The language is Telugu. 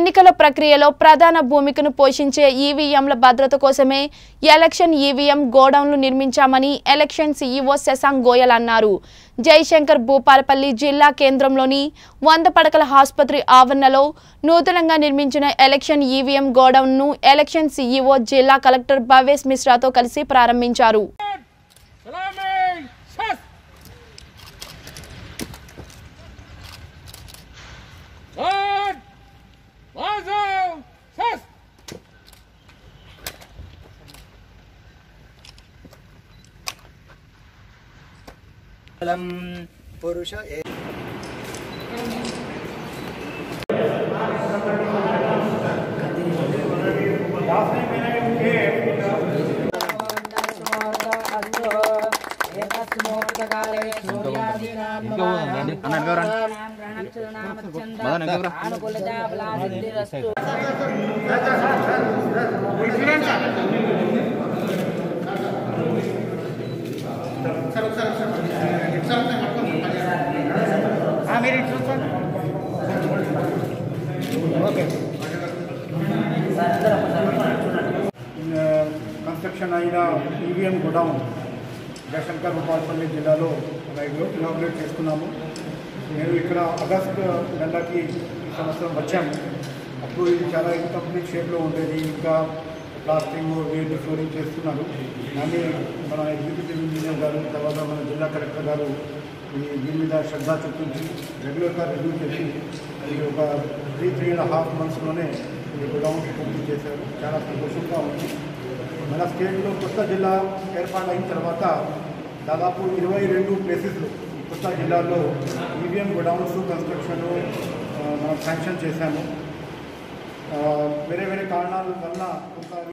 ఎన్నికల ప్రక్రియలో ప్రధాన భూమికను పోషించే ఈవీఎంల భద్రత కోసమే ఎలక్షన్ ఈవీఎం గోడౌన్లు నిర్మించామని ఎలక్షన్ సీఈఓ శశాంక్ గోయల్ అన్నారు జయశంకర్ భూపాలపల్లి జిల్లా కేంద్రంలోని వంద పడకల ఆసుపత్రి ఆవరణలో నూతనంగా నిర్మించిన ఎలక్షన్ ఈవీఎం గోడౌన్ను ఎలక్షన్ సీఈఓ జిల్లా కలెక్టర్ భవేష్ మిశ్రాతో కలిసి ప్రారంభించారు Salamin! Sas! Guard! Mazo! Sas! బలం పురుష ఏ- కన్స్ట్రక్షన్ అయిన ఈవీఎం గోడౌన్ జయశంకర్ భూపాలపల్లి జిల్లాలో మనం ఇనాగ్రేట్ చేసుకున్నాము నేను ఇక్కడ ఆగస్ట్ నెలకి ఈ సంవత్సరం వచ్చాము అప్పుడు ఇది చాలా ఇన్కంప్లీట్ షేప్లో ఉండేది ఇంకా ప్లాస్టింగ్ వేడి ఫ్లోరింగ్ చేస్తున్నారు కానీ మన ఎగ్జిక్యూటివ్ ఇంజనీర్ గారు తర్వాత మన జిల్లా కలెక్టర్ గారు ఈ దీని మీద శ్రద్ధ చూపించి రెగ్యులర్గా రివ్యూ చేసి అది ఒక త్రీ త్రీ అండ్ హాఫ్ మంత్స్లోనే ఈ గోడౌన్ పూర్తి చేశారు చాలా సంతోషంగా ఉంది మన స్టేట్లో కొత్త జిల్లా ఏర్పాటు అయిన తర్వాత దాదాపు ఇరవై రెండు ప్లేసెస్లో ఈ కొత్త జిల్లాలో ఈవీఎం గోడౌన్స్ కన్స్ట్రక్షన్ మనం శాంక్షన్ చేశాము ఆ, వేరే వేరే కారణాల వల్ల కొంత